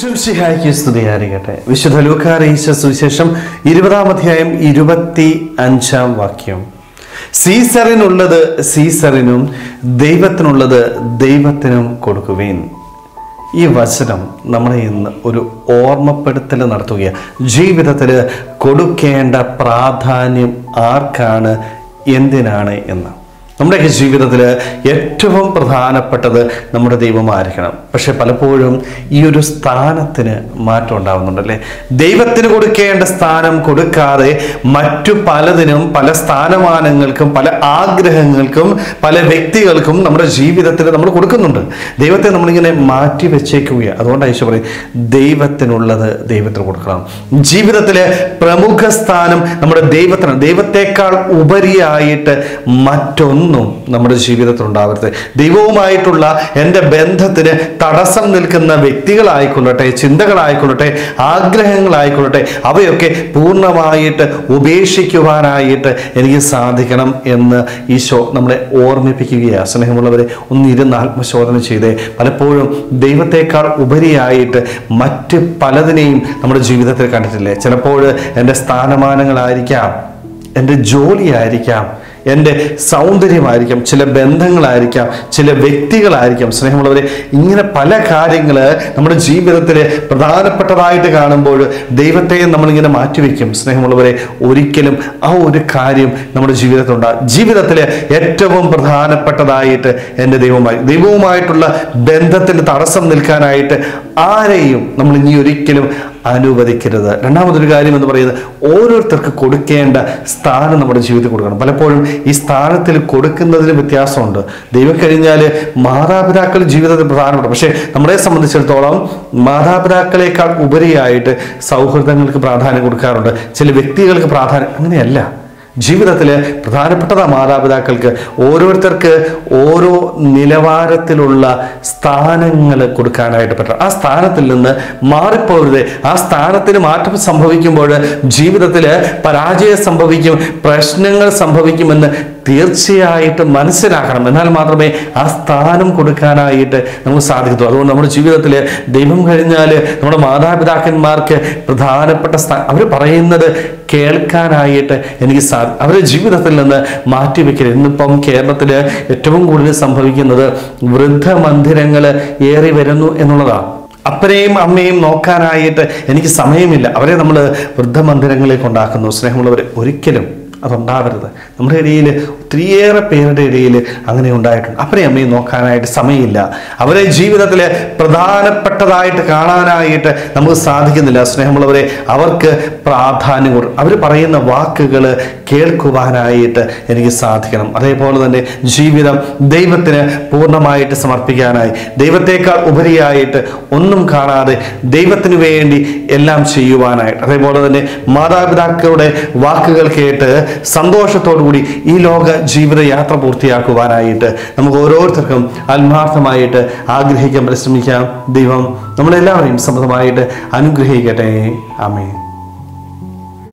ഈശ്വംസിഹായിക്ക് സ്തുതിയായിരിക്കട്ടെ വിശുദ്ധ ലൂക്കാറീശ സുവിശേഷം ഇരുപതാം അധ്യായം ഇരുപത്തി അഞ്ചാം വാക്യം സീസറിനുള്ളത് സീസറിനും ദൈവത്തിനുള്ളത് ദൈവത്തിനും കൊടുക്കുവേൻ ഈ വചനം നമ്മളെ ഇന്ന് ഒരു ഓർമ്മപ്പെടുത്തൽ നടത്തുകയാണ് ജീവിതത്തിൽ കൊടുക്കേണ്ട പ്രാധാന്യം ആർക്കാണ് എന്തിനാണ് എന്ന് നമ്മുടെയൊക്കെ ജീവിതത്തിൽ ഏറ്റവും പ്രധാനപ്പെട്ടത് നമ്മുടെ ദൈവമായിരിക്കണം പക്ഷെ പലപ്പോഴും ഈ ഒരു സ്ഥാനത്തിന് മാറ്റം ഉണ്ടാവുന്നുണ്ടല്ലേ ദൈവത്തിന് കൊടുക്കേണ്ട സ്ഥാനം കൊടുക്കാതെ മറ്റു പലതിനും പല സ്ഥാനമാനങ്ങൾക്കും പല ആഗ്രഹങ്ങൾക്കും പല വ്യക്തികൾക്കും നമ്മുടെ ജീവിതത്തിൽ നമ്മൾ കൊടുക്കുന്നുണ്ട് ദൈവത്തെ നമ്മളിങ്ങനെ മാറ്റി വെച്ചേക്കുകയാണ് അതുകൊണ്ട് ഐശ്വ പറയും ദൈവത്തിനുള്ളത് ദൈവത്തിന് കൊടുക്കണം ജീവിതത്തിലെ പ്രമുഖ സ്ഥാനം നമ്മുടെ ദൈവത്തിന് ദൈവത്തെക്കാൾ ഉപരിയായിട്ട് മറ്റൊന്നും നമ്മുടെ ജീവിതത്തിൽ ഉണ്ടാവരുത് ദൈവവുമായിട്ടുള്ള എൻ്റെ ബന്ധത്തിന് തടസ്സം നിൽക്കുന്ന വ്യക്തികളായിക്കൊള്ളട്ടെ ചിന്തകളായിക്കൊള്ളട്ടെ ആഗ്രഹങ്ങളായിക്കൊള്ളട്ടെ അവയൊക്കെ പൂർണ്ണമായിട്ട് ഉപേക്ഷിക്കുവാനായിട്ട് എനിക്ക് സാധിക്കണം എന്ന് ഈശോ നമ്മളെ ഓർമ്മിപ്പിക്കുകയാണ് സ്നേഹമുള്ളവരെ ഒന്നിരുന്ന് ആത്മശോധന ചെയ്തേ പലപ്പോഴും ദൈവത്തെക്കാൾ ഉപരിയായിട്ട് മറ്റ് പലതിനെയും നമ്മുടെ ജീവിതത്തിൽ കണ്ടിട്ടില്ലേ ചിലപ്പോൾ എൻ്റെ സ്ഥാനമാനങ്ങളായിരിക്കാം എൻ്റെ ജോലിയായിരിക്കാം എൻ്റെ സൗന്ദര്യമായിരിക്കാം ചില ബന്ധങ്ങളായിരിക്കാം ചില വ്യക്തികളായിരിക്കാം സ്നേഹമുള്ളവരെ ഇങ്ങനെ പല കാര്യങ്ങൾ നമ്മുടെ ജീവിതത്തിൽ പ്രധാനപ്പെട്ടതായിട്ട് കാണുമ്പോൾ ദൈവത്തെ നമ്മളിങ്ങനെ മാറ്റിവെക്കും സ്നേഹമുള്ളവരെ ഒരിക്കലും ആ ഒരു കാര്യം നമ്മുടെ ജീവിതത്തിൽ ഉണ്ടാകും ജീവിതത്തിൽ ഏറ്റവും പ്രധാനപ്പെട്ടതായിട്ട് എൻ്റെ ദൈവമായി ദൈവവുമായിട്ടുള്ള ബന്ധത്തിന് തടസ്സം നിൽക്കാനായിട്ട് ആരെയും നമ്മൾ ഇനി ഒരിക്കലും അനുവദിക്കരുത് രണ്ടാമതൊരു കാര്യം എന്ന് പറയുന്നത് ഓരോരുത്തർക്ക് കൊടുക്കേണ്ട സ്ഥാനം നമ്മുടെ ജീവിതത്തിൽ കൊടുക്കണം പലപ്പോഴും ഈ സ്ഥാനത്തിൽ കൊടുക്കുന്നതിന് വ്യത്യാസമുണ്ട് ദൈവം കഴിഞ്ഞാൽ മാതാപിതാക്കൾ ജീവിതത്തിൽ പ്രധാനപ്പെട്ട പക്ഷേ നമ്മളെ സംബന്ധിച്ചിടത്തോളം മാതാപിതാക്കളെക്കാൾ ഉപരിയായിട്ട് സൗഹൃദങ്ങൾക്ക് പ്രാധാന്യം കൊടുക്കാറുണ്ട് ചില വ്യക്തികൾക്ക് പ്രാധാന്യം അങ്ങനെയല്ല ജീവിതത്തിൽ പ്രധാനപ്പെട്ടത മാതാപിതാക്കൾക്ക് ഓരോരുത്തർക്ക് ഓരോ നിലവാരത്തിലുള്ള സ്ഥാനങ്ങൾ കൊടുക്കാനായിട്ട് പറ്റണം ആ സ്ഥാനത്തിൽ നിന്ന് മാറിപ്പോകരുത് ആ സ്ഥാനത്തിന് മാറ്റം സംഭവിക്കുമ്പോൾ ജീവിതത്തിൽ പരാജയം സംഭവിക്കും പ്രശ്നങ്ങൾ സംഭവിക്കുമെന്ന് തീർച്ചയായിട്ടും മനസ്സിലാക്കണം എന്നാൽ മാത്രമേ ആ സ്ഥാനം കൊടുക്കാനായിട്ട് നമുക്ക് സാധിക്കത്തുള്ളൂ അതുകൊണ്ട് നമ്മുടെ ജീവിതത്തിൽ ദൈവം കഴിഞ്ഞാൽ നമ്മുടെ മാതാപിതാക്കന്മാർക്ക് പ്രധാനപ്പെട്ട സ്ഥാനം അവർ പറയുന്നത് കേൾക്കാനായിട്ട് എനിക്ക് സാ അവരുടെ ജീവിതത്തിൽ നിന്ന് മാറ്റിവെക്കരുത് ഇന്നിപ്പം കേരളത്തിൽ ഏറ്റവും കൂടുതൽ സംഭവിക്കുന്നത് വൃദ്ധമന്ദിരങ്ങൾ ഏറി വരുന്നു എന്നുള്ളതാണ് അപ്പനെയും അമ്മയും നോക്കാനായിട്ട് എനിക്ക് സമയമില്ല അവരെ നമ്മൾ വൃദ്ധമന്ദിരങ്ങളിലേക്ക് ഉണ്ടാക്കുന്നു സ്നേഹമുള്ളവർ ഒരിക്കലും അതുണ്ടാവരുത് നമ്മുടെ ഇടയിൽ ഒത്തിരിയേറെ പേരുടെ ഇടയിൽ അങ്ങനെ ഉണ്ടായിട്ടുണ്ട് അപ്പനെയും അമ്മയും നോക്കാനായിട്ട് സമയമില്ല അവരെ ജീവിതത്തിൽ പ്രധാനപ്പെട്ടതായിട്ട് കാണാനായിട്ട് നമുക്ക് സാധിക്കുന്നില്ല സ്നേഹമുള്ളവരെ അവർക്ക് പ്രാധാന്യം കൊടുക്കും അവർ പറയുന്ന വാക്കുകൾ കേൾക്കുവാനായിട്ട് എനിക്ക് സാധിക്കണം അതേപോലെ തന്നെ ജീവിതം ദൈവത്തിന് പൂർണ്ണമായിട്ട് സമർപ്പിക്കാനായി ദൈവത്തെക്കാൾ ഉപരിയായിട്ട് ഒന്നും കാണാതെ ദൈവത്തിന് വേണ്ടി എല്ലാം ചെയ്യുവാനായിട്ട് അതേപോലെ തന്നെ മാതാപിതാക്കളുടെ വാക്കുകൾ കേട്ട് സന്തോഷത്തോടു കൂടി ഈ ലോക ജീവിത യാത്ര പൂർത്തിയാക്കുവാനായിട്ട് നമുക്ക് ഓരോരുത്തർക്കും ആത്മാർത്ഥമായിട്ട് ആഗ്രഹിക്കാൻ പരിശ്രമിക്കാം ദൈവം നമ്മളെല്ലാവരെയും സമൃദ്ധമായിട്ട് അനുഗ്രഹിക്കട്ടെ ആമേൻ